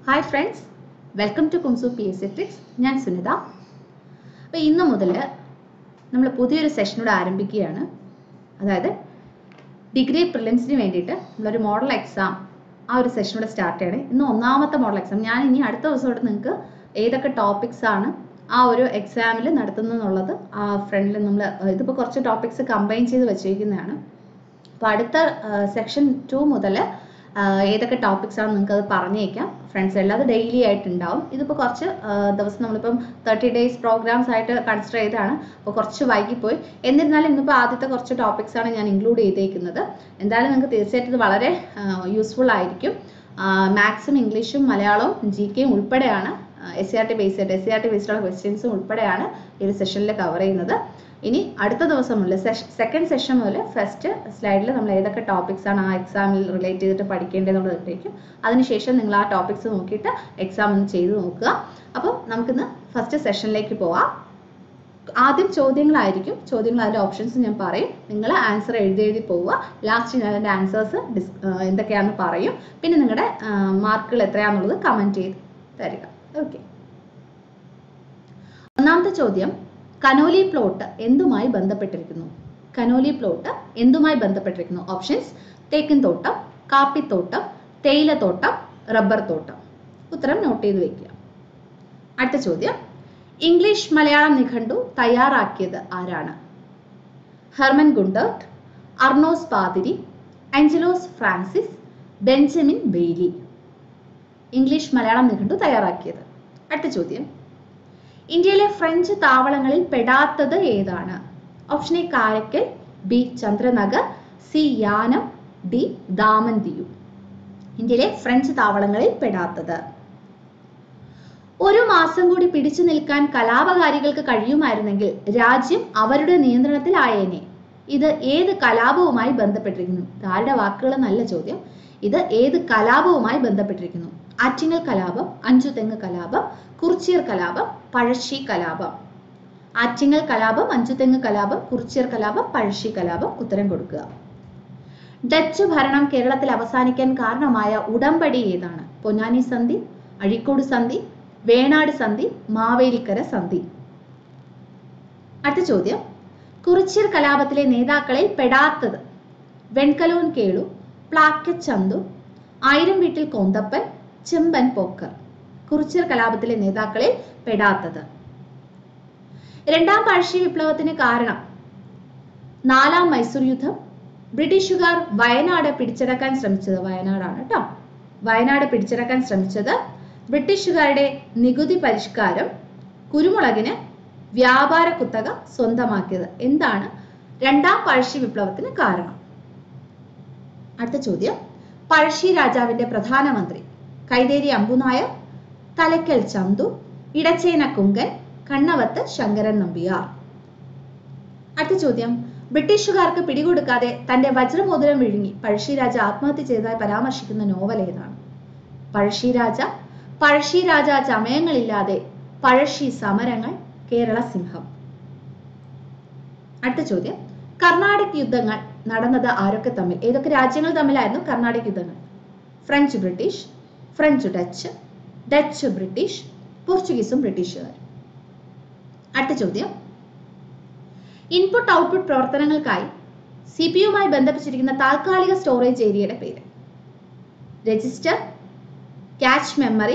Hi friends welcome to കുംസു P S എട്രിക്സ് ഞാൻ സുനിത അപ്പോൾ ഇന്ന് മുതൽ നമ്മൾ പുതിയൊരു സെഷനോട് ആരംഭിക്കുകയാണ് അതായത് ഡിഗ്രി പ്രിലിംസിന് വേണ്ടിയിട്ട് നമ്മളൊരു മോഡൽ എക്സാം ആ ഒരു സെഷനോട് സ്റ്റാർട്ട് ചെയ്യണേ ഇന്ന് ഒന്നാമത്തെ മോഡൽ എക്സാം ഞാൻ ഇനി അടുത്ത ദിവസം തൊട്ട് നിങ്ങൾക്ക് ഏതൊക്കെ ടോപ്പിക്സ് ആണ് ആ ഒരു എക്സാമിൽ നടത്തുന്നതെന്നുള്ളത് ആ ഫ്രണ്ടിൽ നമ്മൾ ഇതിപ്പോൾ കുറച്ച് ടോപ്പിക്സ് കമ്പൈൻ ചെയ്ത് വെച്ചിരിക്കുന്നതാണ് അപ്പോൾ അടുത്ത സെക്ഷൻ ടു മുതൽ ഏതൊക്കെ ടോപ്പിക്സ് ആണ് നിങ്ങൾക്ക് അത് പറഞ്ഞേക്കാം ഫ്രണ്ട്സ് എല്ലാം അത് ഡെയിലി ആയിട്ട് ഉണ്ടാവും ഇതിപ്പോൾ കുറച്ച് ആ, ദിവസം നമ്മളിപ്പം തേർട്ടി ഡേയ്സ് പ്രോഗ്രാംസ് ആയിട്ട് കൺസിഡർ ചെയ്താണ് അപ്പോൾ കുറച്ച് വൈകിപ്പോയി എന്നിരുന്നാലും ഇന്നിപ്പോൾ ആദ്യത്തെ കുറച്ച് ടോപ്പിക്സ് ആണ് ഞാൻ ഇൻക്ലൂഡ് ചെയ്തേക്കുന്നത് എന്തായാലും നിങ്ങൾക്ക് തീർച്ചയായിട്ടും ഇത് വളരെ യൂസ്ഫുൾ ആയിരിക്കും മാത്സും ഇംഗ്ലീഷും മലയാളവും ജി കെയും ഉൾപ്പെടെയാണ് S C R T base ചെയ്തിട്ട് എസ് സി ആർ ടി ബേസ്ഡുള്ള ക്വസ്റ്റ്യൻസും ഉൾപ്പെടെയാണ് ഈ ഒരു സെഷനിൽ കവർ ചെയ്യുന്നത് ഇനി അടുത്ത ദിവസം മുതൽ സെക്കൻഡ് സെഷൻ മുതൽ ഫസ്റ്റ് സ്ലൈഡിൽ നമ്മൾ ഏതൊക്കെ ടോപ്പിക്സ് ആണ് ആ എക്സാമിൽ റിലേറ്റ് ചെയ്തിട്ട് പഠിക്കേണ്ടതെന്നുള്ളത് ഇട്ടേക്കും അതിനുശേഷം നിങ്ങൾ ആ ടോപ്പിക്സ് നോക്കിയിട്ട് എക്സാം ഒന്ന് ചെയ്ത് നോക്കുക അപ്പോൾ നമുക്കിന്ന് ഫസ്റ്റ് സെഷനിലേക്ക് പോവാം ആദ്യം ചോദ്യങ്ങളായിരിക്കും ചോദ്യങ്ങൾ അതിൻ്റെ ഓപ്ഷൻസ് ഞാൻ പറയും നിങ്ങൾ ആൻസർ എഴുതി എഴുതി പോവുക ലാസ്റ്റ് ഞാൻ അതിൻ്റെ ആൻസേഴ്സ് ഡിസ് എന്തൊക്കെയാണെന്ന് പറയും പിന്നെ നിങ്ങളുടെ മാർക്കുകൾ എത്രയാണെന്നുള്ളത് കമൻറ്റ് ചെയ്ത് തരിക ഓക്കെ ഒന്നാമത്തെ ചോദ്യം കനോലി പ്ലോട്ട് എന്തുമായി ബന്ധപ്പെട്ടിരിക്കുന്നു കനോലി പ്ലോട്ട് എന്തുമായി ബന്ധപ്പെട്ടിരിക്കുന്നു ഓപ്ഷൻസ് തേക്കിൻ തോട്ടം കാപ്പിത്തോട്ടം തേയിലത്തോട്ടം റബ്ബർ തോട്ടം ഉത്തരം നോട്ട് ചെയ്ത് വെക്കുക അടുത്ത ചോദ്യം ഇംഗ്ലീഷ് മലയാളം നിഘണ്ടു തയ്യാറാക്കിയത് ആരാണ് Hermann Gundert Arnos Pathiri Angelos Francis Benjamin Bailey English Malayalam നിഘണ്ടു തയ്യാറാക്കിയത് അടുത്ത ചോദ്യം ഇന്ത്യയിലെ ഫ്രഞ്ച് താവളങ്ങളിൽ പെടാത്തത് ഏതാണ് option A Karaikal B Chandernagore C Yanam D Daman Diu ഇന്ത്യയിലെ ഫ്രഞ്ച് താവളങ്ങളിൽ പെടാത്തത് ഒരു മാസം കൂടി പിടിച്ചു നിൽക്കാൻ കലാപകാരികൾക്ക് കഴിയുമായിരുന്നെങ്കിൽ രാജ്യം അവരുടെ നിയന്ത്രണത്തിലായേനെ ഇത് ഏത് കലാപവുമായി ബന്ധപ്പെട്ടിരിക്കുന്നു താരുടെ വാക്കുകൾ നല്ല ചോദ്യം ഇത് ഏത് കലാപവുമായി ബന്ധപ്പെട്ടിരിക്കുന്നു ആറ്റിങ്ങൽ കലാപം അഞ്ചുതെങ്ങ് കലാപം കുറിച്ചിയർ കലാപം പഴശ്ശി കലാപം ആറ്റിങ്ങൽ കലാപം അഞ്ചുതെങ്ങ് കലാപം കുറിച്ചിയർ കലാപം പഴശ്ശി കലാപം ഉത്തരം കൊടുക്കുക ഡച്ച് ഭരണം കേരളത്തിൽ അവസാനിക്കാൻ കാരണമായ ഉടമ്പടി ഏതാണ് പൊന്നാനി സന്ധി അഴീക്കോട് സന്ധി വേണാട് സന്ധി മാവേലിക്കര സന്ധി അടുത്ത ചോദ്യം കുറിച്ചിയർ കലാപത്തിലെ നേതാക്കളിൽ പെടാത്തത് വെൺകലോൻ കേളു പ്ലാക്കറ്റ് ചന്തു ആയിരം വീട്ടിൽ കോന്തപ്പൻ ചെമ്പൻ പോക്കർ കുറിച്ചിയർ കലാപത്തിലെ നേതാക്കളിൽ പെടാത്തത് രണ്ടാം പഴശ്ശി വിപ്ലവത്തിന് കാരണം നാലാം മൈസൂർ യുദ്ധം ബ്രിട്ടീഷുകാർ വയനാട് പിടിച്ചടക്കാൻ ശ്രമിച്ചത് വയനാടാണ് കേട്ടോ വയനാട് പിടിച്ചടക്കാൻ ശ്രമിച്ചത് ബ്രിട്ടീഷുകാരുടെ നികുതി പരിഷ്കാരം കുരുമുളകിന് വ്യാപാര കുത്തക സ്വന്തമാക്കിയത് എന്താണ് രണ്ടാം പഴശ്ശി വിപ്ലവത്തിന് കാരണം അടുത്ത ചോദ്യം പഴശ്ശി രാജാവിന്റെ പ്രധാനമന്ത്രി കൈതേരി അമ്പുനായർ തലക്കൽ ചന്തു ഇടച്ചേന കുങ്കൻ കണ്ണവത്ത് ശങ്കരൻ നമ്പിയാർ അടുത്ത ചോദ്യം ബ്രിട്ടീഷുകാർക്ക് പിടികൊടുക്കാതെ തന്റെ വജ്രമോതിരം വിഴുങ്ങി പഴശ്ശി രാജ ആത്മഹത്യ ചെയ്തതായി പരാമർശിക്കുന്ന നോവൽ ഏതാണ് പഴശ്ശി രാജ പഴശ്ശി രാജ ചമയങ്ങളില്ലാതെ പഴശ്ശി സമരങ്ങൾ കേരള സിംഹം അടുത്ത ചോദ്യം കർണാടിക് യുദ്ധങ്ങൾ നടന്നത് ആരൊക്കെ തമ്മിൽ ഏതൊക്കെ രാജ്യങ്ങൾ തമ്മിലായിരുന്നു കർണാടിക് യുദ്ധങ്ങൾ French British French Dutch Dutch British പോർച്ചുഗീസും ബ്രിട്ടീഷുകാരും അടുത്ത ചോദ്യം ഇൻപുട്ട് ഔട്ട്പുട്ട് പ്രവർത്തനങ്ങൾക്കായി സി പി യുമായി ബന്ധിപ്പിച്ചിരിക്കുന്ന താൽക്കാലിക സ്റ്റോറേജ് ഏരിയയുടെ പേര് register cache memory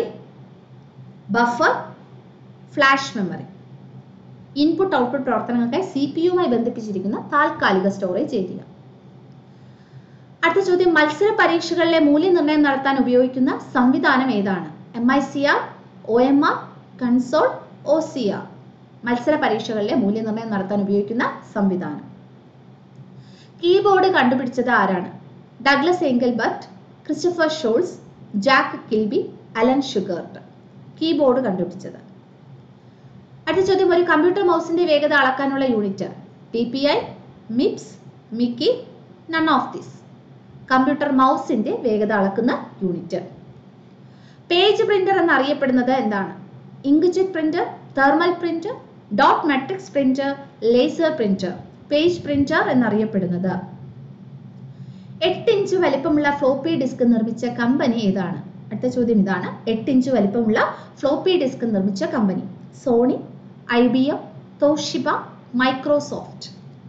buffer flash memory input output പ്രവർത്തനങ്ങൾക്കായി സി പി യുമായി ബന്ധിപ്പിച്ചിരിക്കുന്ന താൽക്കാലിക സ്റ്റോറേജ് ഏരിയ അടുത്ത ചോദ്യം മത്സര പരീക്ഷകളിലെ മൂല്യനിർണ്ണയം നടത്താൻ ഉപയോഗിക്കുന്ന സംവിധാനം ഏതാണ് M I C R O M R console O C R മത്സര പരീക്ഷകളിലെ മൂല്യനിർണ്ണയം നടത്താൻ ഉപയോഗിക്കുന്ന സംവിധാനം കീബോർഡ് കണ്ടുപിടിച്ചത് ആരാണ് Douglas Engelbart Christopher Sholes Jack Kilby Alan Shugart keyboard കണ്ടുപിടിച്ചത് അടുത്ത ചോദ്യം ഒരു കമ്പ്യൂട്ടർ മൗസിന്റെ വേഗത അളക്കാനുള്ള unit T P I MIPS mickey none of this computer മൗസിന്റെ വേഗത അളക്കുന്ന യൂണിറ്റ് പേജ് പ്രിന്റർ എന്നറിയപ്പെടുന്നത് എന്താണ് inkjet printer thermal printer dot matrix printer laser printer page printer എന്നറിയപ്പെടുന്നത് എട്ട് ഇഞ്ച് വലിപ്പമുള്ള ഫ്ലോപ്പി ഡിസ്ക് നിർമ്മിച്ച കമ്പനി ഏതാണ് അടുത്ത ചോദ്യം ഇതാണ് എട്ട് ഇഞ്ച് വലിപ്പമുള്ള ഫ്ലോപ്പി ഡിസ്ക് നിർമ്മിച്ച company Sony I B M Toshiba Microsoft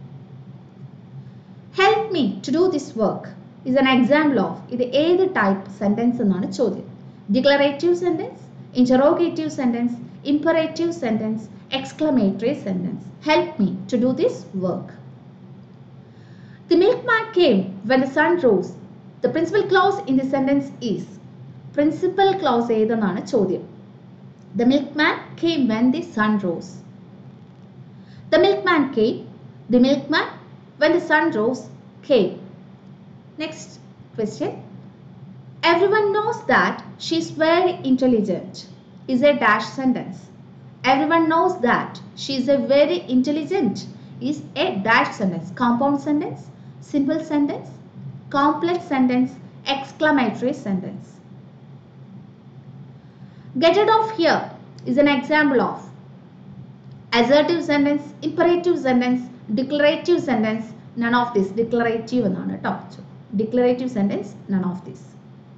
help me to do this work is an example of ഇത് ഏത് ടൈപ്പ് സെന്റൻസ് എന്നാണ് ചോദ്യം declarative sentence interrogative sentence, imperative sentence, exclamatory sentence. Help me to do this work. The milkman came when the sun rose. The principal clause in the sentence is principal clause ഏതെന്നാണ് ചോദ്യം The milkman came when the sun rose. The milkman came. The milkman when the sun rose came. Next question. Everyone knows that she's very intelligent is a dash sentence. Everyone knows that she's a very intelligent is a dash sentence. Compound sentence, simple sentence, complex sentence, exclamatory sentence. Get it off here is an example of assertive sentence, imperative sentence, declarative sentence, none of this. Declarative എന്നാണ് കേട്ടോ declarative sentence, none of this.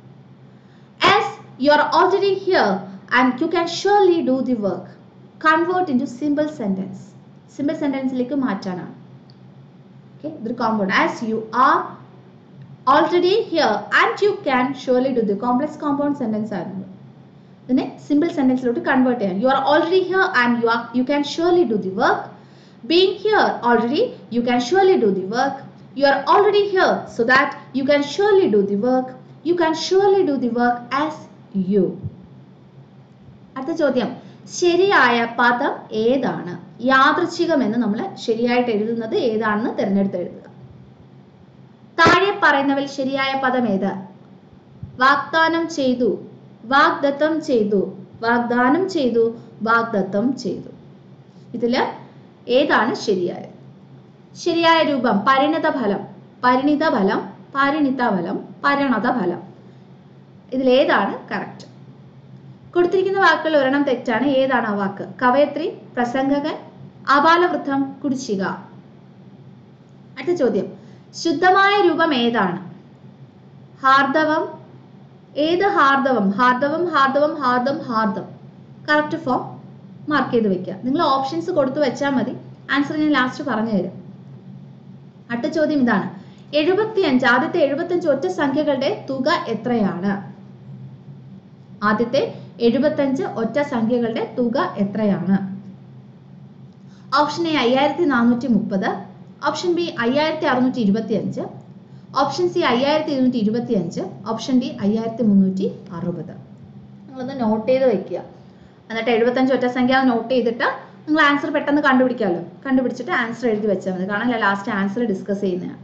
As you are already here and you can surely do the work, convert into simple sentence. Simple sentence ലേക്ക് മാറ്റാനാണ് okay ഇതൊരു compound as you are already here and you can surely do the complex compound sentence ആയിരുന്നു ഇതിനെ simple സെന്റൻസിലോട്ട് convert ചെയ്യാൻ you are already here and you are you can surely do the work being here already you can surely do the work you are already here so that you can surely do the work you can surely do the work as you അടുത്ത ചോദ്യം ശരിയായ പദം ഏതാണ് യാദൃച്ഛികം എന്ന് നമ്മൾ ശരിയായിട്ട് എഴുതുന്നത് ഏതാണെന്ന് തിരഞ്ഞെടുത്ത് എഴുതുക താഴെ പറയുന്നവൽ ശരിയായ പദം ഏത് വാഗ്ദാനം ചെയ്തു വാഗ്ദത്തം ചെയ്തു വാഗ്ദാനം ചെയ്തു വാഗ്ദത്തം ചെയ്തു ഇതില് ഏതാണ് ശരിയായത് ശരിയായ രൂപം പരിണിത ഫലം പരിണിത ഫലം പരിണിത ഫലം പരിണത ഫലം ഇതിലേതാണ് കറക്റ്റ് കൊടുത്തിരിക്കുന്ന വാക്കുകൾ ഒരെണ്ണം തെറ്റാണ് ഏതാണ് ആ വാക്ക് കവയത്രി പ്രസംഗകൻ ആബാലവൃദ്ധം കുടിശ്ശിക അടുത്ത ചോദ്യം ശുദ്ധമായ രൂപം ഏതാണ് ഹാർദവം ഏത് ഹാർദവം ഹാർദവം ഹാർദവം ഹാർദം ഹാർദം കറക്റ്റ് ഫോം മാർക്ക് ചെയ്ത് വെക്കുക നിങ്ങൾ ഓപ്ഷൻസ് കൊടുത്തു വെച്ചാൽ മതി ആൻസർ ഞാൻ ലാസ്റ്റ് പറഞ്ഞു തരും അടുത്ത ചോദ്യം ഇതാണ് എഴുപത്തിയഞ്ച് ആദ്യത്തെ എഴുപത്തിയഞ്ച് ഒറ്റ സംഖ്യകളുടെ തുക എത്രയാണ് ആദ്യത്തെ എഴുപത്തഞ്ച് ഒറ്റ സംഖ്യകളുടെ തുക എത്രയാണ് ഓപ്ഷൻ എ അയ്യായിരത്തി നാനൂറ്റി മുപ്പത് ഓപ്ഷൻ ബി അയ്യായിരത്തി അറുന്നൂറ്റി ഇരുപത്തി അഞ്ച് ഓപ്ഷൻ സി അയ്യായിരത്തി ഇരുന്നൂറ്റി ഇരുപത്തി അഞ്ച് ഓപ്ഷൻ ഡി അയ്യായിരത്തി മുന്നൂറ്റി അറുപത് നിങ്ങളൊന്ന് നോട്ട് ചെയ്ത് വെക്കുക എന്നിട്ട് എഴുപത്തഞ്ച് ഒറ്റ സംഖ്യ നോട്ട് ചെയ്തിട്ട് നിങ്ങൾ ആൻസർ പെട്ടെന്ന് കണ്ടുപിടിക്കാമല്ലോ കണ്ടുപിടിച്ചിട്ട് ആൻസർ എഴുതി വെച്ചാൽ മതി കാരണം ഞാൻ ലാസ്റ്റ് ആൻസർ ഡിസ്കസ് ചെയ്യുന്നതാണ്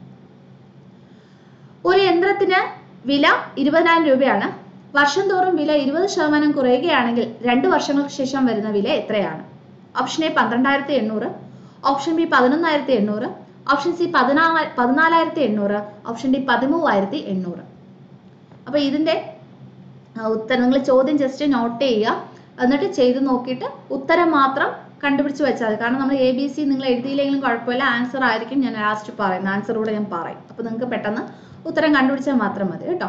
ഒരു യന്ത്രത്തിന് വില ഇരുപതിനായിരം രൂപയാണ് വർഷം തോറും വില ഇരുപത് ശതമാനം കുറയുകയാണെങ്കിൽ രണ്ട് വർഷങ്ങൾക്ക് ശേഷം വരുന്ന വില എത്രയാണ് ഓപ്ഷൻ എ പന്ത്രണ്ടായിരത്തി എണ്ണൂറ് ഓപ്ഷൻ ബി പതിനൊന്നായിരത്തി എണ്ണൂറ് ഓപ്ഷൻ സി പതിനാ പതിനാലായിരത്തി എണ്ണൂറ് ഓപ്ഷൻ ഡി പതിമൂവായിരത്തി എണ്ണൂറ് അപ്പൊ ഇതിന്റെ ആ, ഉത്തരം നിങ്ങൾ ചോദ്യം ജസ്റ്റ് നോട്ട് ചെയ്യുക എന്നിട്ട് ചെയ്ത് നോക്കിയിട്ട് ഉത്തരം മാത്രം കണ്ടുപിടിച്ച് വെച്ചാൽ മതി കാരണം നമ്മൾ എ ബി സി നിങ്ങൾ എഴുതിയില്ലെങ്കിലും കുഴപ്പമില്ല ആൻസർ ആയിരിക്കും ഞാൻ ലാസ്റ്റ് പറയുന്നത് ആൻസർ കൂടെ ഞാൻ പറയും അപ്പൊ നിങ്ങൾക്ക് പെട്ടെന്ന് ഉത്തരം കണ്ടുപിടിച്ചാൽ മാത്രം മതി കേട്ടോ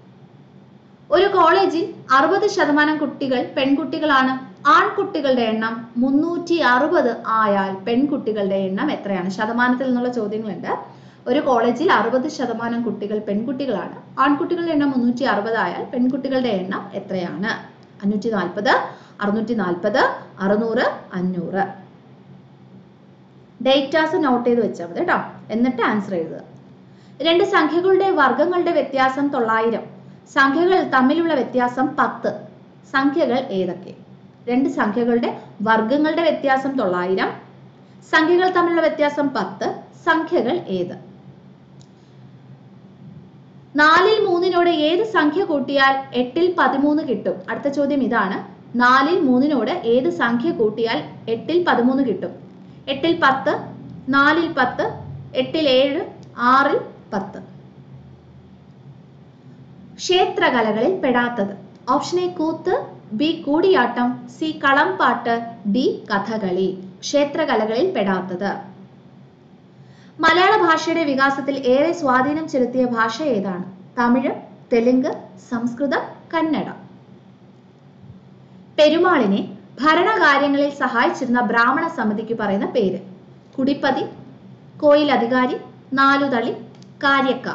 ഒരു കോളേജിൽ അറുപത് ശതമാനം കുട്ടികൾ പെൺകുട്ടികളാണ് ആൺകുട്ടികളുടെ എണ്ണം മുന്നൂറ്റി അറുപത് ആയാൽ പെൺകുട്ടികളുടെ എണ്ണം എത്രയാണ് ശതമാനത്തിൽ നിന്നുള്ള ചോദ്യങ്ങളുണ്ട് ഒരു കോളേജിൽ അറുപത് ശതമാനം കുട്ടികൾ പെൺകുട്ടികളാണ് ആൺകുട്ടികളുടെ എണ്ണം മുന്നൂറ്റി അറുപത് ആയാൽ പെൺകുട്ടികളുടെ എണ്ണം എത്രയാണ് അഞ്ഞൂറ്റി നാൽപ്പത് അറുന്നൂറ്റി നാൽപ്പത് അറുന്നൂറ് അഞ്ഞൂറ് ഡേറ്റാസ് നോട്ട് ചെയ്ത് വെച്ചാൽ മതി കേട്ടോ എന്നിട്ട് ആൻസർ എഴുതുക രണ്ട് സംഖ്യകളുടെ വർഗങ്ങളുടെ വ്യത്യാസം തൊള്ളായിരം സംഖ്യകൾ തമ്മിലുള്ള വ്യത്യാസം പത്ത് സംഖ്യകൾ ഏതൊക്കെ രണ്ട് സംഖ്യകളുടെ വർഗങ്ങളുടെ വ്യത്യാസം തൊള്ളായിരം സംഖ്യകൾ തമ്മിലുള്ള വ്യത്യാസം പത്ത് സംഖ്യകൾ ഏത് നാലിൽ മൂന്നിനോട് ഏത് സംഖ്യ കൂട്ടിയാൽ എട്ടിൽ പതിമൂന്ന് കിട്ടും അടുത്ത ചോദ്യം ഇതാണ് നാലിൽ മൂന്നിനോട് ഏത് സംഖ്യ കൂട്ടിയാൽ എട്ടിൽ പതിമൂന്ന് കിട്ടും എട്ടിൽ പത്ത് നാലിൽ പത്ത് എട്ടിൽ ഏഴ് ആറിൽ പത്ത് ക്ഷേത്രകലകളിൽ പെടാത്തത് option A Koothu B Koodiyattam C Kalampattu D Kathakali ക്ഷേത്രകലകളിൽ പെടാത്തത് മലയാള ഭാഷയുടെ വികാസത്തിൽ ഏറെ സ്വാധീനം ചെലുത്തിയ ഭാഷ ഏതാണ് തമിഴ് തെലുങ്ക് സംസ്കൃതം കന്നഡ പെരുമാളിനെ ഭരണകാര്യങ്ങളിൽ സഹായിച്ചിരുന്ന ബ്രാഹ്മണ സമിതിക്ക് പറയുന്ന പേര് കുടിപ്പതി കോയിൽ അധികാരി നാലുതളി കാര്യക്കാർ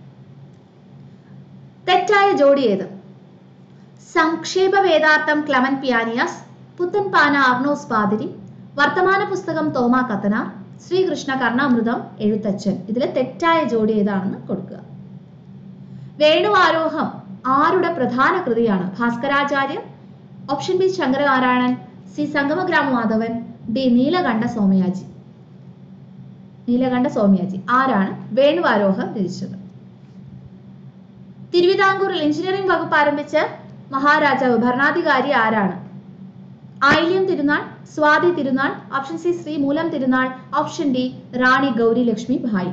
തെറ്റായ ജോഡി ഏത് Samkshepa Vedartham Clement Pianius Puthenpana Arnos Pathiri Varthamana പുസ്തകം തോമ കത്തനാർ ശ്രീകൃഷ്ണ കർണാമൃതം എഴുത്തച്ഛൻ ഇതിലെ തെറ്റായ ജോഡി ഏതാണെന്ന് കൊടുക്കുക വേണുവാരോഹം ആരുടെ പ്രധാന കൃതിയാണ് Bhaskaracharya option B Sankaranarayanan C Sangamagrama Madhavan D Neelakanta Somayaji Neelakanta Somayaji ആരാണ് വേണുവാരോഹം രചിച്ചത് തിരുവിതാംകൂറിൽ എഞ്ചിനീയറിംഗ് വകുപ്പ് ആരംഭിച്ച മഹാരാജാവ് ഭരണാധികാരി ആരാണ് ആയില്യം തിരുനാൾ സ്വാതി തിരുനാൾ option C Sree Moolam Thirunal option D Rani Gouri Lakshmi Bai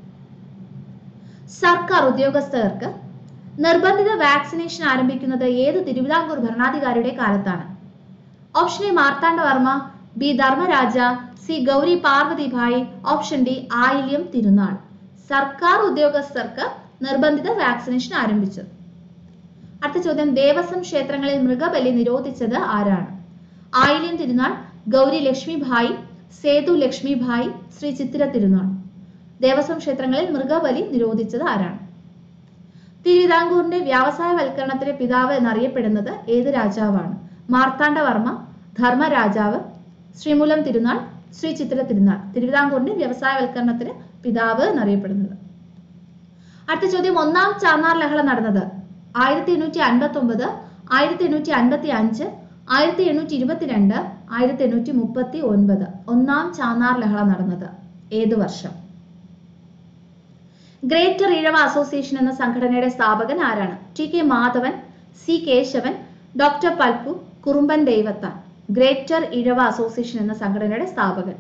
സർക്കാർ ഉദ്യോഗസ്ഥർക്ക് നിർബന്ധിത വാക്സിനേഷൻ ആരംഭിക്കുന്നത് ഏത് തിരുവിതാംകൂർ ഭരണാധികാരിയുടെ കാലത്താണ് option A Marthanda Varma B Dharmaraja C Gouri Parvathi Bai option D Ayilyam Thirunal സർക്കാർ ഉദ്യോഗസ്ഥർക്ക് നിർബന്ധിത വാക്സിനേഷൻ ആരംഭിച്ചത് അടുത്ത ചോദ്യം ദേവസ്വം ക്ഷേത്രങ്ങളിൽ മൃഗബലി നിരോധിച്ചത് ആരാണ് ആയില്യം തിരുനാൾ ഗൗരി ലക്ഷ്മി ഭായ് സേതു ലക്ഷ്മി ഭായ് ശ്രീ ചിത്തിര തിരുനാൾ ദേവസ്വം ക്ഷേത്രങ്ങളിൽ മൃഗബലി നിരോധിച്ചത് ആരാണ് തിരുവിതാംകൂറിന്റെ വ്യവസായവൽക്കരണത്തിന്റെ പിതാവ് എന്നറിയപ്പെടുന്നത് ഏത് രാജാവാണ് മാർത്താണ്ഡവർമ്മ ധർമ്മരാജാവ് ശ്രീമൂലം തിരുനാൾ ശ്രീ ചിത്തിര തിരുനാൾ തിരുവിതാംകൂറിന്റെ വ്യവസായവൽക്കരണത്തിന് പിതാവ് എന്നറിയപ്പെടുന്നത് അടുത്ത ചോദ്യം ഒന്നാം ചാന്നാർ ലഹള നടന്നത് ആയിരത്തി എണ്ണൂറ്റി അൻപത്തി ഒമ്പത് ആയിരത്തി എണ്ണൂറ്റി അൻപത്തി അഞ്ച് ആയിരത്തി എണ്ണൂറ്റി ഇരുപത്തിരണ്ട് ആയിരത്തി എണ്ണൂറ്റി മുപ്പത്തി ഒൻപത് ഒന്നാം ചാന്നാർ ലഹള നടന്നത് ഏത് വർഷം ഗ്രേറ്റർ ഈഴവ അസോസിയേഷൻ എന്ന സംഘടനയുടെ സ്ഥാപകൻ ആരാണ് T K Madhavan C Kesavan doctor Palpu Kurumban Daivathan greater Ezhava association എന്ന സംഘടനയുടെ സ്ഥാപകൻ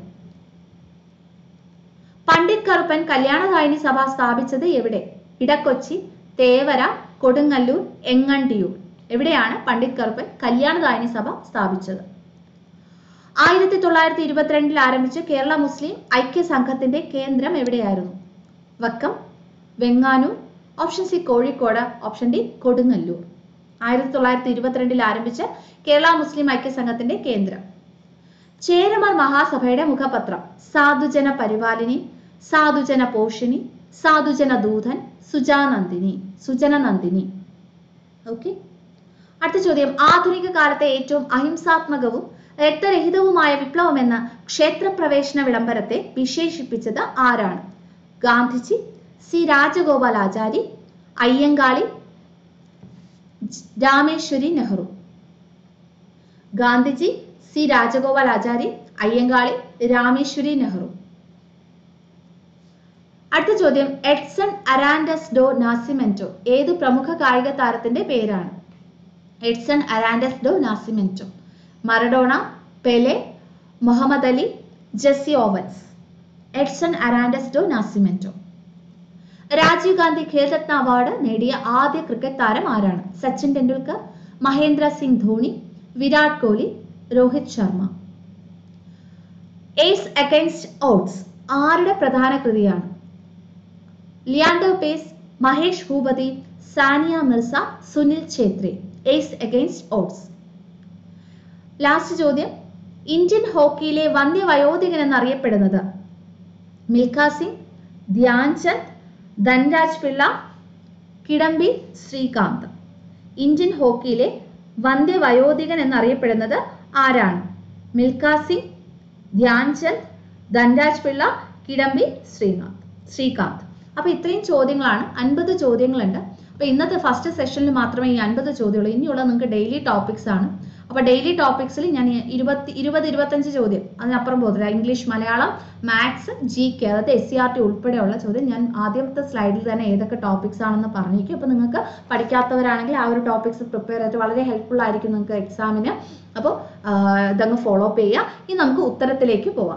പണ്ഡിറ്റ് കറുപ്പൻ കല്യാണകാരിണി സഭ സ്ഥാപിച്ചത് എവിടെ ഇടക്കൊച്ചി തേവര കൊടുങ്ങല്ലൂർ എങ്ങണ്ടിയൂർ എവിടെയാണ് പണ്ഡിറ്റ് കറുപ്പൻ കല്യാണകാരിണി സഭ സ്ഥാപിച്ചത് ആയിരത്തി തൊള്ളായിരത്തി ഇരുപത്തിരണ്ടിൽ ആരംഭിച്ച കേരള മുസ്ലിം ഐക്യ സംഘത്തിന്റെ കേന്ദ്രം എവിടെയായിരുന്നു Vakkam Venganoor option C Kozhikode option D Kodungallur ആയിരത്തി തൊള്ളായിരത്തി ഇരുപത്തിരണ്ടിൽ ആരംഭിച്ച കേരള മുസ്ലിം ഐക്യ സംഘത്തിന്റെ കേന്ദ്രം ചേരമാർ മഹാസഭയുടെ മുഖപത്രം സാധുജന പരിപാലിനി സാധുജന പോഷിണി സാധുജന ദൂതൻ സുജാനന്ദിനി സുജന നന്ദിനി ഓക്കെ അടുത്ത ചോദ്യം ആധുനിക കാലത്തെ ഏറ്റവും അഹിംസാത്മകവും രക്തരഹിതവുമായ വിപ്ലവം എന്ന ക്ഷേത്രപ്രവേശന വിളംബരത്തെ വിശേഷിപ്പിച്ചത് ആരാണ് ഗാന്ധിജി സി രാജഗോപാലാചാരി അയ്യങ്കാളി ജ്- രാമേശ്വരി നെഹ്റു ഗാന്ധിജി സി രാജഗോപാലാചാരി അയ്യങ്കാളി രാമേശ്വരി നെഹ്റു അടുത്ത ചോദ്യം എഡ്സൺ അരാൻഡസ് ഡോ നാസിമെന്റോ ഏത് പ്രമുഖ കായിക താരത്തിന്റെ പേരാണ് Edson Arantes do Nascimento Maradona Pele Muhammad Ali Jesse Owens Edson Arantes do Nascimento Rajiv Gandhi Khel Ratna award നേടിയ ആദ്യ ക്രിക്കറ്റ് താരം ആരാണ് Sachin Tendulkar Mahendra Singh Dhoni Virat Kohli Rohit Sharma Ace Against Odds ആരുടെ പ്രധാന കൃതിയാണ് Leander Paes Mahesh Bhupathi Sania Mirza Sunil Chhetri Ace Against Odds last ചോദ്യം ഇന്ത്യൻ ഹോക്കിയിലെ വന്ധ്യവയോധികൻ എന്നറിയപ്പെടുന്നത് മിൽഖ സിംഗ് ധ്യാൻചന്ദ് ധൻരാജ് പിള്ള കിഡംബി ശ്രീകാന്ത് ഇന്ത്യൻ ഹോക്കിയിലെ വന്ധ്യവയോധികൻ എന്നറിയപ്പെടുന്നത് ആരാണ് മിൽഖ സിംഗ് ധ്യാൻചന്ദ് ധൻരാജ് പിള്ള കിഡംബി ശ്രീകാന്ത് ശ്രീകാന്ത് അപ്പൊ ഇത്രയും ചോദ്യങ്ങളാണ് അൻപത് ചോദ്യങ്ങളുണ്ട് അപ്പൊ ഇന്നത്തെ ഫസ്റ്റ് സെഷനിൽ മാത്രമേ ഈ അൻപത് ചോദ്യമുള്ളൂ ഇനിയുള്ള നിങ്ങൾക്ക് ഡെയിലി ടോപ്പിക്സ് ആണ് അപ്പൊ ഡെയിലി ടോപ്പിക്സിൽ ഞാൻ ഈ ഇരുപത്തി ഇരുപത് ഇരുപത്തഞ്ച് ചോദ്യം അതിനപ്പുറം പോകില്ല English Malayalam maths G K അതായത് എസ് സി ആർ ടി ഉൾപ്പെടെയുള്ള ചോദ്യം ഞാൻ ആദ്യത്തെ സ്ലൈഡിൽ തന്നെ ഏതൊക്കെ ടോപ്പിക്സ് ആണെന്ന് പറഞ്ഞേക്കും അപ്പോൾ നിങ്ങൾക്ക് പഠിക്കാത്തവരാണെങ്കിൽ ആ ഒരു ടോപ്പിക്സ് പ്രിപ്പയർ ചെയ്തിട്ട് വളരെ ഹെൽപ്ഫുൾ ആയിരിക്കും നിങ്ങൾക്ക് എക്സാമിന് അപ്പോൾ ഇതങ്ങ് ഫോളോ അപ്പ് ചെയ്യുക ഇനി നമുക്ക് ഉത്തരത്തിലേക്ക് പോവാം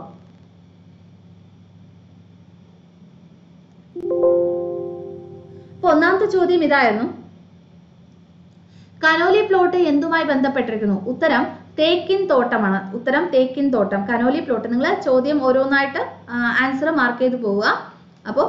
അപ്പൊ ഒന്നാമത്തെ ചോദ്യം ഇതായിരുന്നു കനോലി പ്ലോട്ട് എന്തുമായി ബന്ധപ്പെട്ടിരിക്കുന്നു ഉത്തരം തേക്കിൻ തോട്ടമാണ് ഉത്തരം തേക്കിൻ തോട്ടം കനോലി പ്ലോട്ട് നിങ്ങൾ ചോദ്യം ഓരോന്നായിട്ട് ആൻസർ മാർക്ക് ചെയ്ത് പോവുക അപ്പോൾ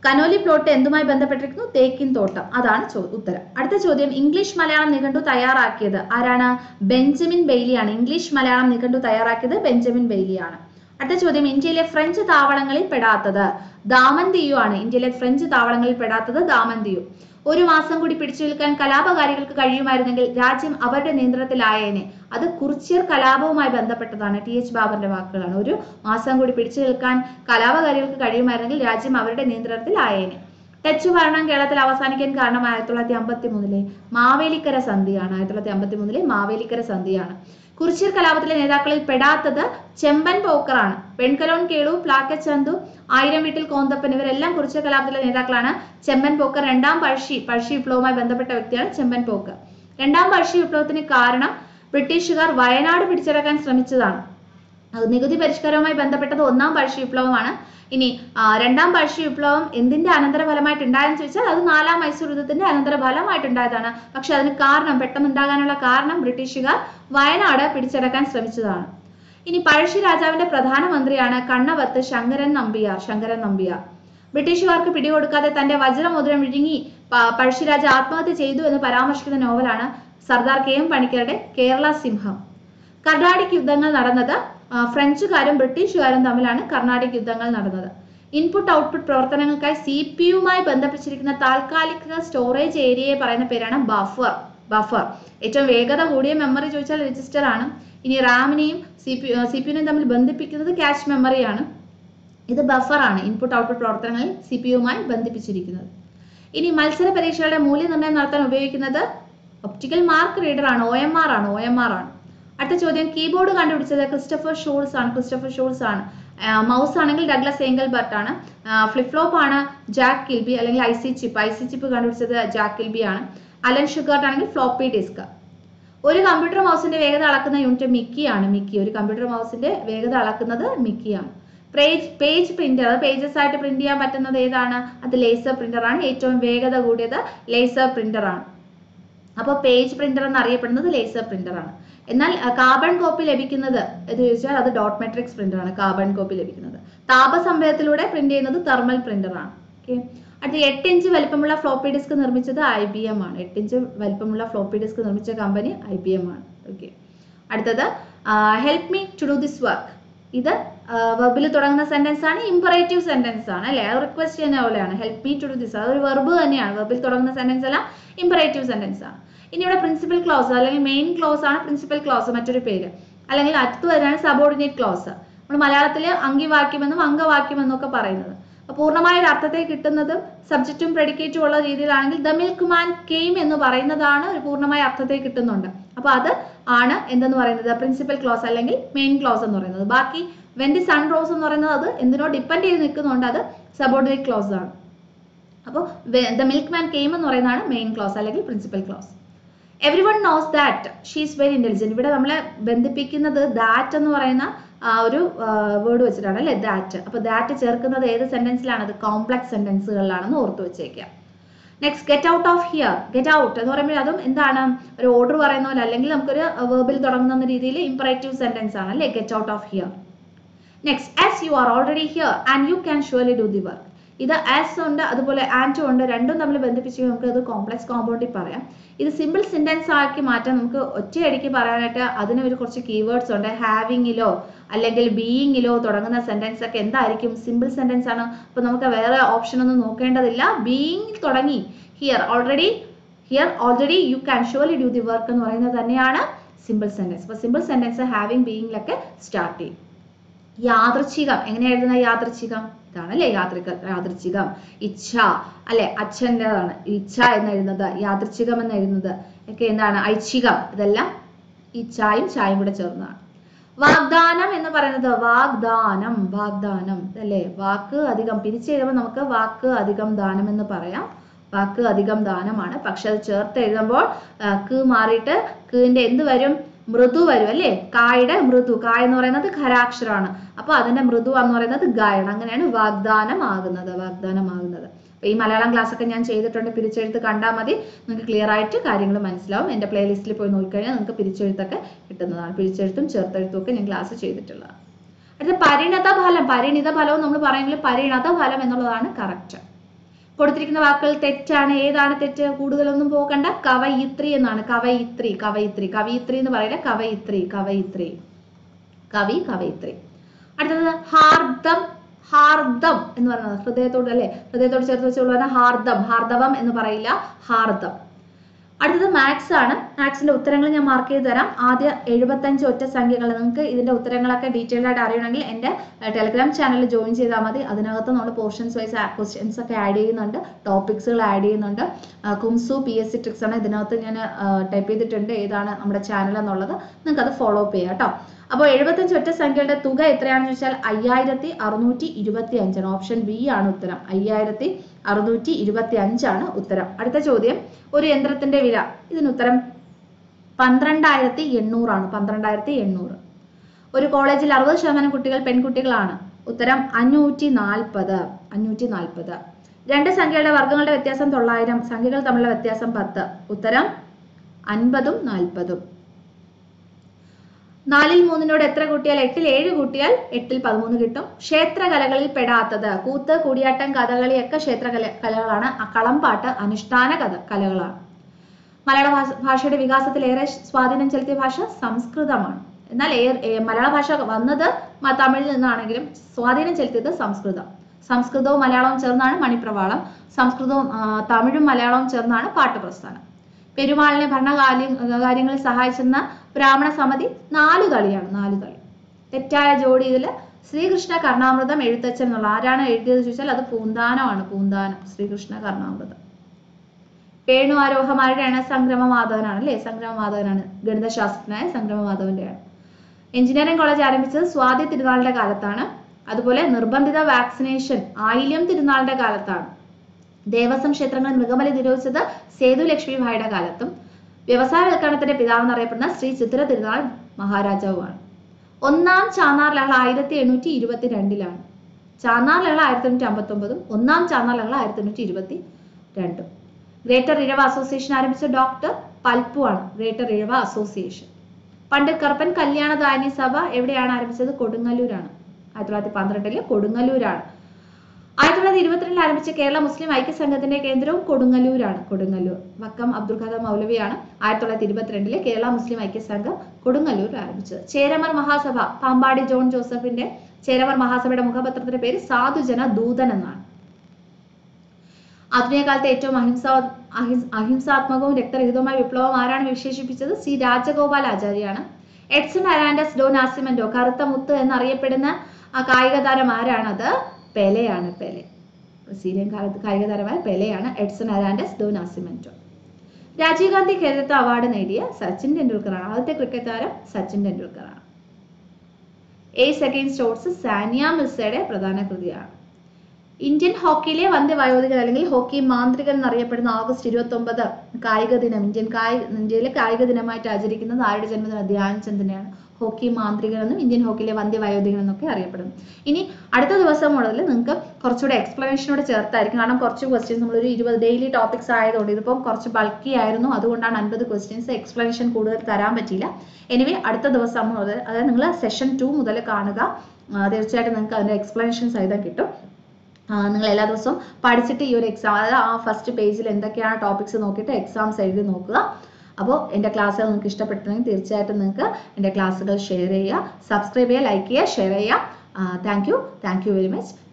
കനോലി പ്ലോട്ട് എന്തുമായി ബന്ധപ്പെട്ടിരിക്കുന്നു തേക്കിൻ തോട്ടം അതാണ് ചോ- ഉത്തരം അടുത്ത ചോദ്യം ഇംഗ്ലീഷ് മലയാളം നിഘണ്ടു തയ്യാറാക്കിയത് ആരാണ് ബെഞ്ചമിൻ ബെയ്ലിയാണ് ഇംഗ്ലീഷ് മലയാളം നിഘണ്ടു തയ്യാറാക്കിയത് ബെഞ്ചമിൻ ബെയ്ലിയാണ് അടുത്ത ചോദ്യം ഇന്ത്യയിലെ ഫ്രഞ്ച് താവളങ്ങളിൽ പെടാത്തത് ദാമൻ ദിയു ആണ് ഇന്ത്യയിലെ ഫ്രഞ്ച് താവളങ്ങളിൽ പെടാത്തത് ദാമൻ ദിയു ഒരു മാസം കൂടി പിടിച്ചു നിൽക്കാൻ കലാപകാരികൾക്ക് കഴിയുമായിരുന്നെങ്കിൽ രാജ്യം അവരുടെ നിയന്ത്രണത്തിലായേനെ അത് കുറിച്യർ കലാപവുമായി ബന്ധപ്പെട്ടതാണ് ടി എച്ച് ബാബറിന്റെ വാക്കുകളാണ് ഒരു മാസം കൂടി പിടിച്ചു നിൽക്കാൻ കലാപകാരികൾക്ക് കഴിയുമായിരുന്നെങ്കിൽ രാജ്യം അവരുടെ നിയന്ത്രണത്തിലായേനെ ഡച്ച് ഭരണം കേരളത്തിൽ അവസാനിക്കാൻ കാരണം ആയിരത്തി തൊള്ളായിരത്തി അമ്പത്തി മൂന്നിലെ മാവേലിക്കര സന്ധിയാണ് ആയിരത്തി തൊള്ളായിരത്തി അമ്പത്തി മൂന്നിലെ മാവേലിക്കര സന്ധിയാണ് കുറിച്യർ കലാപത്തിലെ നേതാക്കളിൽ പെടാത്തത് ചെമ്പൻ പോക്കറാണ് വെൺകലോൺ കേളു പ്ലാക്കച്ചന്തു ആയിരം വീട്ടിൽ കോന്തപ്പൻ ഇവരെല്ലാം കുറിച്യർ കലാപത്തിലെ നേതാക്കളാണ് ചെമ്പൻ പോക്കർ രണ്ടാം പഴശ്ശി പഴശ്ശി വിപ്ലവവുമായി ബന്ധപ്പെട്ട വ്യക്തിയാണ് ചെമ്പൻ പോക്കർ രണ്ടാം പഴശ്ശി വിപ്ലവത്തിന് കാരണം ബ്രിട്ടീഷുകാർ വയനാട് പിടിച്ചടക്കാൻ ശ്രമിച്ചതാണ് അത് നികുതി പരിഷ്കാരവുമായി ബന്ധപ്പെട്ടത് ഒന്നാം പഴശ്ശി വിപ്ലവമാണ് ഇനി ആ, രണ്ടാം പഴശ്ശി വിപ്ലവം എന്തിന്റെ അനന്തരഫലമായിട്ട് ഉണ്ടായെന്ന് ചോദിച്ചാൽ അത് നാലാം മൈസൂർ യുദ്ധത്തിന്റെ അനന്തരഫലമായിട്ടുണ്ടായതാണ് പക്ഷെ അതിന് കാരണം പെട്ടെന്നുണ്ടാകാനുള്ള കാരണം ബ്രിട്ടീഷുകാർ വയനാട് പിടിച്ചടക്കാൻ ശ്രമിച്ചതാണ് ഇനി പഴശ്ശി രാജാവിന്റെ പ്രധാനമന്ത്രിയാണ് കണ്ണവത്ത് ശങ്കരൻ നമ്പിയാർ ശങ്കരൻ നമ്പിയാർ ബ്രിട്ടീഷുകാർക്ക് പിടികൊടുക്കാതെ തന്റെ വജ്രമോതിരം വിഴുങ്ങി പ- പഴശ്ശിരാജ ആത്മഹത്യ ചെയ്തു എന്ന് പരാമർശിക്കുന്ന നോവലാണ് സർദാർ കെ എം പണിക്കരുടെ കേരള സിംഹം കർണാടിക് യുദ്ധങ്ങൾ നടന്നത് ആ, ഫ്രഞ്ചുകാരും ബ്രിട്ടീഷുകാരും തമ്മിലാണ് കർണാടിക് യുദ്ധങ്ങൾ നടന്നത് ഇൻപുട്ട് ഔട്ട്പുട്ട് പ്രവർത്തനങ്ങൾക്കായി സി പി യുമായി ബന്ധപ്പെട്ടിരിക്കുന്ന താൽക്കാലിക സ്റ്റോറേജ് ഏരിയയെ പറയുന്ന പേരാണ് ബഫർ ബഫർ ഏറ്റവും വേഗത കൂടിയ മെമ്മറി ചോദിച്ചാൽ രജിസ്റ്റർ ആണ് ഇനി റാമിനെയും സി പി സി പി യുനെയും തമ്മിൽ ബന്ധിപ്പിക്കുന്നത് ക്യാഷ് മെമ്മറിയാണ് ഇത് ബഫറാണ് ഇൻപുട്ട് ഔട്ട്പുട്ട് പ്രവർത്തനങ്ങളിൽ സി പി യുമായി ബന്ധിപ്പിച്ചിരിക്കുന്നത് ഇനി മത്സര പരീക്ഷകളുടെ മൂല്യനിർണ്ണയം നടത്താൻ ഉപയോഗിക്കുന്നത് ഒപ്റ്റിക്കൽ മാർക്ക് റീഡർ ആണ് ഒ എം ആർ ആണ് ഒ എം ആർ ആണ് അടുത്ത ചോദ്യം കീബോർഡ് കണ്ടുപിടിച്ചത് ക്രിസ്റ്റഫർ ഷൂൾസ് ആണ് ക്രിസ്റ്റഫർ ഷൂൾസ് ആണ് മൗസ് ആണെങ്കിൽ ഡഗ്ലസ് ഏങ്കൽബർട്ട് ആണ് ഫ്ലിപ്പ് ഫ്ലോപ്പ് ആണ് ജാക്ക് കിൽബി അല്ലെങ്കിൽ I C chip I C chip കണ്ടുപിടിച്ചത് ജാക്ക് കിൽബി ആണ് അലൻ ഷുഗർട്ട് ആണെങ്കിൽ ഫ്ലോപ്പി ഡിസ്ക് ഒരു കമ്പ്യൂട്ടർ മൗസിന്റെ വേഗത അളക്കുന്ന യൂണിറ്റ് മിക്കി ആണ് മിക്കി ഒരു കമ്പ്യൂട്ടർ മൗസിന്റെ വേഗത അളക്കുന്നത് മിക്കിയാണ് പേജ് പേജ് പ്രിന്റർ അത് പേജസ് ആയിട്ട് പ്രിന്റ് ചെയ്യാൻ പറ്റുന്നത് ഏതാണ് അത് ലേസർ പ്രിന്റർ ആണ് ഏറ്റവും വേഗത കൂടിയത് ലേസർ പ്രിന്റർ ആണ് അപ്പോൾ പേജ് പ്രിന്റർ എന്നറിയപ്പെടുന്നത് ലേസർ പ്രിന്റർ ആണ് എന്നാൽ കാർബൺ കോപ്പി ലഭിക്കുന്നത് എന്ന് ചോദിച്ചാൽ അത് ഡോട്ട് മെട്രിക്സ് പ്രിന്റർ ആണ് കാർബൺ കോപ്പി ലഭിക്കുന്നത് താപസംഭയത്തിലൂടെ പ്രിന്റ് ചെയ്യുന്നത് തെർമൽ പ്രിന്റർ ആണ് ഓക്കെ അടുത്ത എട്ട് ഇഞ്ച് വലിപ്പമുള്ള ഫ്ലോപ്പി ഡിസ്ക് നിർമ്മിച്ചത് ഐ ബി എം ആണ് എട്ട് ഇഞ്ച് വലിപ്പമുള്ള ഫ്ലോപ്പി ഡിസ്ക് നിർമ്മിച്ച കമ്പനി ഐ ബി എം ആണ് ഓക്കെ അടുത്തത് help me to do this work ഇത് വെർബിൽ തുടങ്ങുന്ന സെന്റൻസ് ആണ് ഇമ്പറേറ്റീവ് സെന്റൻസ് ആണ് അല്ലെ റിക്വസ്റ്റ് ചെയ്യുന്ന പോലെയാണ് help me to do this അതൊരു വെർബ് തന്നെയാണ് വെർബിൽ തുടങ്ങുന്ന സെന്റൻസ് എല്ലാം ഇമ്പറേറ്റീവ് സെന്റൻസ് ആണ് ഇനി ഇവിടെ പ്രിൻസിപ്പൽ ക്ലോസ് അല്ലെങ്കിൽ മെയിൻ ക്ലോസ് ആണ് പ്രിൻസിപ്പൽ ക്ലോസ് മറ്റൊരു പേര് അല്ലെങ്കിൽ അടുത്ത് വരുന്നതാണ് സബോർഡിനേറ്റ് ക്ലോസ് നമ്മൾ മലയാളത്തിൽ അങ്കിവാക്യമെന്നും അംഗവാക്യമെന്നും ഒക്കെ പറയുന്നത് അപ്പൊ പൂർണ്ണമായ ഒരു അർത്ഥത്തെ കിട്ടുന്നതും സബ്ജക്റ്റും പ്രെഡിക്കേറ്റും ഉള്ള രീതിയിലാണെങ്കിൽ ദ മിൽക്ക് മാൻ കെയിം എന്ന് പറയുന്നതാണ് ഒരു പൂർണ്ണമായ അർത്ഥത്തെ കിട്ടുന്നുണ്ട് അപ്പൊ അത് ആണ് എന്തെന്ന് പറയുന്നത് പ്രിൻസിപ്പൽ ക്ലോസ് അല്ലെങ്കിൽ മെയിൻ ക്ലോസ് എന്ന് പറയുന്നത് ബാക്കി വെൻ ദി സൺ റോസ് എന്ന് പറയുന്നത് അത് എന്തിനോ ഡിപ്പെൻഡ് ചെയ്ത് നിൽക്കുന്നുണ്ട് അത് സബോർഡിനേറ്റ് ക്ലോസ് ആണ് അപ്പോൾ ദ മിൽക്ക് മാൻ കെയിം എന്ന് പറയുന്നതാണ് മെയിൻ ക്ലോസ് അല്ലെങ്കിൽ principal clause everyone knows that she's very intelligent ഇവിടെ നമ്മളെ ബന്ധിപ്പിക്കുന്നത് ദാറ്റ് എന്ന് പറയുന്ന ആ ഒരു വേർഡ് വെച്ചിട്ടാണ് അല്ലേ ദാറ്റ് അപ്പൊ ദാറ്റ് ചേർക്കുന്നത് ഏത് സെന്റൻസിലാണ് അത് കോംപ്ലക്സ് സെന്റൻസുകളിലാണെന്ന് ഓർത്ത് വെച്ചേക്കാം next get out of here get out എന്ന് പറയുമ്പോൾ അതും എന്താണ് ഒരു ഓർഡർ പറയുന്ന പോലെ അല്ലെങ്കിൽ നമുക്കൊരു വേർബിൽ തുടങ്ങുന്ന രീതിയിൽ ഇമ്പറേറ്റീവ് സെന്റൻസ് ആണ് അല്ലേ get out of here next as you are already here and you can surely do the work ഇത് ആസ് ഉണ്ട് അതുപോലെ ആൻഡ് ഉണ്ട് രണ്ടും തമ്മിൽ ബന്ധിപ്പിച്ച് നമുക്ക് അത് കോംപ്ലക്സ് കോമ്പൗണ്ടിൽ പറയാം ഇത് സിമ്പിൾ സെന്റൻസ് ആക്കി മാറ്റാൻ നമുക്ക് ഒറ്റയടിക്ക് പറയാനായിട്ട് അതിന് ഒരു കുറച്ച് കീവേഡ്സ് ഉണ്ട് ഹാവിങ്ങിലോ അല്ലെങ്കിൽ ബീയിങ്ങിലോ തുടങ്ങുന്ന സെന്റൻസ് ഒക്കെ എന്തായിരിക്കും സിമ്പിൾ സെന്റൻസ് ആണ് അപ്പൊ നമുക്ക് വേറെ ഓപ്ഷൻ ഒന്നും നോക്കേണ്ടതില്ല ബീയിങ് തുടങ്ങി here already here already you can surely do the work എന്ന് പറയുന്നത് തന്നെയാണ് സിമ്പിൾ സെന്റൻസ് അപ്പൊ സിമ്പിൾ സെന്റൻസ് ഹാവിങ് ബീയിങ്ങിലൊക്കെ സ്റ്റാർട്ട് ചെയ്യും യാദൃച്ഛികം എങ്ങനെ എഴുതുന്ന യാദൃച്ഛികം ഇതാണ് അല്ലേ യാത്രിക യാദൃച്ഛികം ഇച്ഛ അല്ലെ അച്ഛൻ്റെതാണ് ഇച്ഛ എന്ന് എഴുതുന്നത് യാദൃച്ഛികം എന്ന് എഴുതുന്നത് ഒക്കെ എന്താണ് ഐച്ഛികം ഇതെല്ലാം ഇച്ഛായും ചായും കൂടെ ചേർന്നതാണ് വാഗ്ദാനം എന്ന് പറയുന്നത് വാഗ്ദാനം വാഗ്ദാനം അല്ലേ വാക്ക് അധികം പിരിച്ചെഴുതുമ്പോൾ നമുക്ക് വാക്ക് അധികം ദാനം എന്ന് പറയാം വാക്ക് അധികം ദാനമാണ് പക്ഷെ അത് ചേർത്ത് എഴുതുമ്പോൾ ആ, ക്ക് മാറിയിട്ട് കിന്റെ എന്ത് വരും മൃദു വരും അല്ലേ കായുടെ മൃദു കായ എന്ന് പറയുന്നത് ഖരാക്ഷരമാണ് അപ്പൊ അതിന്റെ മൃദു എന്ന് പറയുന്നത് ഗായണം അങ്ങനെയാണ് വാഗ്ദാനം ആകുന്നത് വാഗ്ദാനം ആകുന്നത് അപ്പൊ ഈ മലയാളം ക്ലാസ് ഒക്കെ ഞാൻ ചെയ്തിട്ടുണ്ട് പിരിച്ചെഴുത്ത് കണ്ടാൽ മതി നിങ്ങൾക്ക് ക്ലിയർ ആയിട്ട് കാര്യങ്ങൾ മനസ്സിലാവും എന്റെ പ്ലേലിസ്റ്റിൽ പോയി നോക്കിക്കഴിഞ്ഞാൽ നിങ്ങൾക്ക് പിരിച്ചെഴുത്തൊക്കെ കിട്ടുന്നതാണ് പിരിച്ചെഴുത്തും ചേർത്തെഴുത്തും ഒക്കെ ഞാൻ ക്ലാസ് ചെയ്തിട്ടുള്ളതാണ് അടുത്ത പരിണത ഫലം പരിണിത ഫലവും നമ്മൾ പറയുമെങ്കിൽ പരിണത ഫലം എന്നുള്ളതാണ് കറക്റ്റ് കൊടുത്തിരിക്കുന്ന വാക്കുകൾ തെറ്റാണ് ഏതാണ് തെറ്റ് കൂടുതലൊന്നും പോകണ്ട കവയിത്രി എന്നാണ് കവയിത്രി കവയിത്രി കവയിത്രി എന്ന് പറയില്ല കവയിത്രി കവയിത്രി കവി കവയിത്രി അടുത്തത് ഹാർദം ഹാർദം എന്ന് പറയുന്നത് ഹൃദയത്തോട് അല്ലെ ഹൃദയത്തോട് ചേർത്ത് വെച്ചുള്ള ഹാർദം ഹാർദവം എന്ന് പറയില്ല ഹാർദം അടുത്തത് മാത്സ് ആണ് മാത്സിന്റെ ഉത്തരങ്ങൾ ഞാൻ മാർക്ക് ചെയ്ത് തരാം ആദ്യ എഴുപത്തഞ്ച് ഒറ്റ സംഖ്യകൾ നിങ്ങൾക്ക് ഇതിന്റെ ഉത്തരങ്ങളൊക്കെ ഡീറ്റെയിൽഡ് ആയിട്ട് അറിയണമെങ്കിൽ എൻ്റെ ടെലിഗ്രാം ചാനലിൽ ജോയിൻ ചെയ്താൽ മതി അതിനകത്ത് നമ്മൾ പോർഷൻസ് വൈസ് ക്വസ്റ്റ്യൻസ് ഒക്കെ ആഡ് ചെയ്യുന്നുണ്ട് ടോപ്പിക്സുകൾ ആഡ് ചെയ്യുന്നുണ്ട് ആ, കുംസു പി എസ് സി ട്രിക്സ് ആണ് ഇതിനകത്ത് ഞാൻ ടൈപ്പ് ചെയ്തിട്ടുണ്ട് ഏതാണ് നമ്മുടെ ചാനൽ എന്നുള്ളത് നിങ്ങൾക്ക് അത് ഫോളോ അപ്പ് ചെയ്യാം കേട്ടോ അപ്പോൾ എഴുപത്തഞ്ച് ഒറ്റ സംഖ്യകളുടെ തുക എത്രയാണെന്ന് വെച്ചാൽ അയ്യായിരത്തി അറുന്നൂറ്റി ഇരുപത്തി അഞ്ചാണ് ഓപ്ഷൻ ബി ആണ് ഉത്തരം അയ്യായിരത്തി അറുന്നൂറ്റി ഇരുപത്തി അഞ്ചാണ് ഉത്തരം അടുത്ത ചോദ്യം ഒരു യന്ത്രത്തിന്റെ വില ഇതിന് ഉത്തരം പന്ത്രണ്ടായിരത്തി എണ്ണൂറാണ് പന്ത്രണ്ടായിരത്തി എണ്ണൂറ് ഒരു കോളേജിൽ അറുപത് ശതമാനം കുട്ടികൾ പെൺകുട്ടികളാണ് ഉത്തരം അഞ്ഞൂറ്റി നാൽപ്പത് അഞ്ഞൂറ്റി നാൽപ്പത് രണ്ട് സംഖ്യകളുടെ വർഗ്ഗങ്ങളുടെ വ്യത്യാസം തൊള്ളായിരം സംഖ്യകൾ തമ്മിലുള്ള വ്യത്യാസം പത്ത് ഉത്തരം അൻപതും നാൽപ്പതും നാലിൽ മൂന്നിനോട് എത്ര കൂട്ടിയാൽ എട്ടിൽ ഏഴ് കൂട്ടിയാൽ എട്ടിൽ പതിമൂന്ന് കിട്ടും ക്ഷേത്രകലകളിൽ പെടാത്തത് കൂത്ത് കൂടിയാട്ടം കഥകളി ഒക്കെ ക്ഷേത്ര കല കലകളാണ് അ- കളംപാട്ട് അനുഷ്ഠാന കഥ കലകളാണ് മലയാള ഭാഷ ഭാഷയുടെ വികാസത്തിൽ ഏറെ സ്വാധീനം ചെലുത്തിയ ഭാഷ സംസ്കൃതമാണ് എന്നാൽ ഏ- ഏ- മലയാള ഭാഷ വന്നത് മ- തമിഴിൽ നിന്നാണെങ്കിലും സ്വാധീനം ചെലുത്തിയത് സംസ്കൃതം സംസ്കൃതവും മലയാളവും ചേർന്നാണ് മണിപ്രവാളം സംസ്കൃതവും ആ, തമിഴും മലയാളവും ചേർന്നാണ് പാട്ടുപ്രസ്ഥാനം പെരുമാളിനെ ഭരണകാര്യ കാര്യങ്ങളിൽ സഹായിച്ചിരുന്ന ബ്രാഹ്മണ സമിതി നാലു തളിയാണ് നാലു തളി തെറ്റായ ജോഡി ഇതിൽ ശ്രീകൃഷ്ണ കർണാമൃതം എഴുത്തച്ഛൻ എന്നുള്ള ആരാണ് എഴുതിയത് ചോദിച്ചാൽ അത് പൂന്താനമാണ് പൂന്താനം ശ്രീകൃഷ്ണ കർണാമൃതം പേണു ആരോഹമാരുടെയാണ് സംക്രമമാധവനാണ് അല്ലേ സംക്രമമാധവനാണ് ഗണിതശാസ്ത്രജ്ഞനായ സംക്രമമാധവന്റെയാണ് എഞ്ചിനീയറിംഗ് കോളേജ് ആരംഭിച്ചത് സ്വാതി തിരുനാളിന്റെ കാലത്താണ് അതുപോലെ നിർബന്ധിത വാക്സിനേഷൻ ആയില്യം തിരുനാളിന്റെ കാലത്താണ് ദേവസ്വം ക്ഷേത്രങ്ങളിൽ മൃഗബലി നിരോധിച്ചത് സേതു ലക്ഷ്മി ഭായിയുടെ കാലത്തും വ്യവസായവൽക്കരണത്തിന്റെ പിതാവ് എന്നറിയപ്പെടുന്ന ശ്രീ ചിത്ര തിരുനാൾ മഹാരാജാവുമാണ് ഒന്നാം ചാന്നാർ ലഹള ആയിരത്തി എണ്ണൂറ്റി ഇരുപത്തി രണ്ടിലാണ് ചാന്നാർ ലഹള ആയിരത്തി എണ്ണൂറ്റി അമ്പത്തി ഒമ്പതും ഒന്നാം ചാന്നാർ ലഹള ആയിരത്തി എണ്ണൂറ്റി ഇരുപത്തി രണ്ടും ഗ്രേറ്റർ ഇഴവ അസോസിയേഷൻ ആരംഭിച്ച ഡോക്ടർ പൽപ്പു ആണ് ഗ്രേറ്റർ ഇഴവ അസോസിയേഷൻ പണ്ഡിറ്റ് കറുപ്പൻ കല്യാണദായനി സഭ എവിടെയാണ് ആരംഭിച്ചത് കൊടുങ്ങല്ലൂരാണ് ആയിരത്തി തൊള്ളായിരത്തി പന്ത്രണ്ടില് കൊടുങ്ങല്ലൂരാണ് ആയിരത്തി തൊള്ളായിരത്തി ഇരുപത്തിരണ്ടിൽ ആരംഭിച്ച കേരള മുസ്ലിം ഐക്യ സംഘത്തിന്റെ കേന്ദ്രവും കൊടുങ്ങല്ലൂരാണ് കൊടുങ്ങല്ലൂർ വക്കം അബ്ദുൽ ഖാദർ മൗലവിയാണ് ആയിരത്തി തൊള്ളായിരത്തി ഇരുപത്തിരണ്ടിലെ കേരള മുസ്ലിം ഐക്യ സംഘം കൊടുങ്ങല്ലൂർ ആരംഭിച്ചത് ചേരമർ മഹാസഭ പാമ്പാടി ജോൺ ജോസഫിന്റെ ചേരമർ മഹാസഭയുടെ മുഖപത്രത്തിന്റെ പേര് സാധുജന ദൂതൻ എന്നാണ് ആധുനിക കാലത്തെ ഏറ്റവും അഹിംസ അഹിംസ- അഹിംസാത്മകവും രക്തരഹിതവുമായ വിപ്ലവം ആരാണ് വിശേഷിപ്പിച്ചത് സി രാജഗോപാലാചാര്യാണ് എഡ്സൺ അരാൻഡസ് ഡോ നാസിമെന്റോ കറുത്ത മുത്ത് എന്നറിയപ്പെടുന്ന ആ കായിക താരം ആരാണത് പെലെയാണ് പെലെ ബ്രസീലിയൻ കാല- കായിക താരമായ പെലെയാണ് Edson Arantes do Nascimento Rajiv Gandhi Khel Ratna award നേടിയ സച്ചിൻ ടെണ്ടുൽക്കറാണ് ആദ്യത്തെ ക്രിക്കറ്റ് താരം സച്ചിൻ ടെണ്ടുൽക്കറാണ് എയ്സ് അഗെയിൻസ്റ്റ് ഓട്സ് സാനിയ മിർസയുടെ പ്രധാന കൃതിയാണ് ഇന്ത്യൻ ഹോക്കിയിലെ വന്ധ്യവയോധികൻ അല്ലെങ്കിൽ ഹോക്കി മാന്ത്രികൻ എന്നറിയപ്പെടുന്ന ഓഗസ്റ്റ് ഇരുപത്തി ഒമ്പത് കായിക ദിനം ഇന്ത്യൻ കായിക ഇന്ത്യയിലെ കായിക ദിനമായിട്ട് ആചരിക്കുന്നത് ആരുടെ ജന്മദിനം ധ്യാൻചന്ദിനെയാണ് ഹോക്കി മാന്ത്രികൻ എന്നും ഇന്ത്യൻ ഹോക്കിയിലെ വന്ധ്യവയോധികൻ എന്നൊക്കെ അറിയപ്പെടുന്നു ഇനി അടുത്ത ദിവസം മുതൽ നിങ്ങൾക്ക് കുറച്ചുകൂടെ എക്സ്പ്ലനേഷനോട് ചേർത്തായിരിക്കും കാരണം കുറച്ച് ക്വസ്റ്റ്യൻസ് നമ്മളൊരു ഇരുപത് ഡെയിലി ടോപ്പിക്സ് ആയതുകൊണ്ട് ഇതിപ്പം കുറച്ച് ബൾക്കി ആയിരുന്നു അതുകൊണ്ടാണ് അൻപത് ക്വസ്റ്റ്യൻസ് എക്സ്പ്ലനേഷൻ കൂടുതൽ തരാൻ പറ്റിയില്ല എനിവേ അടുത്ത ദിവസം മുതൽ അതായത് നിങ്ങൾ സെഷൻ ടു മുതൽ കാണുക ആ, തീർച്ചയായിട്ടും നിങ്ങൾക്ക് അതിൻ്റെ എക്സ്പ്ലനേഷൻ സഹിതം കിട്ടും ആ, നിങ്ങൾ എല്ലാ ദിവസവും പഠിച്ചിട്ട് ഈ ഒരു എക്സാം അതായത് ആ ഫസ്റ്റ് പേജിൽ എന്തൊക്കെയാണ് ടോപ്പിക്സ് നോക്കിയിട്ട് എക്സാംസ് എഴുതി നോക്കുക അപ്പോൾ എൻ്റെ ക്ലാസ്സുകൾ നിങ്ങൾക്ക് ഇഷ്ടപ്പെട്ടിട്ടുണ്ടെങ്കിൽ തീർച്ചയായിട്ടും നിങ്ങൾക്ക് എൻ്റെ ക്ലാസ്സുകൾ ഷെയർ ചെയ്യുക സബ്സ്ക്രൈബ് ചെയ്യുക ലൈക്ക് ചെയ്യുക ഷെയർ ചെയ്യുക thank you thank you very much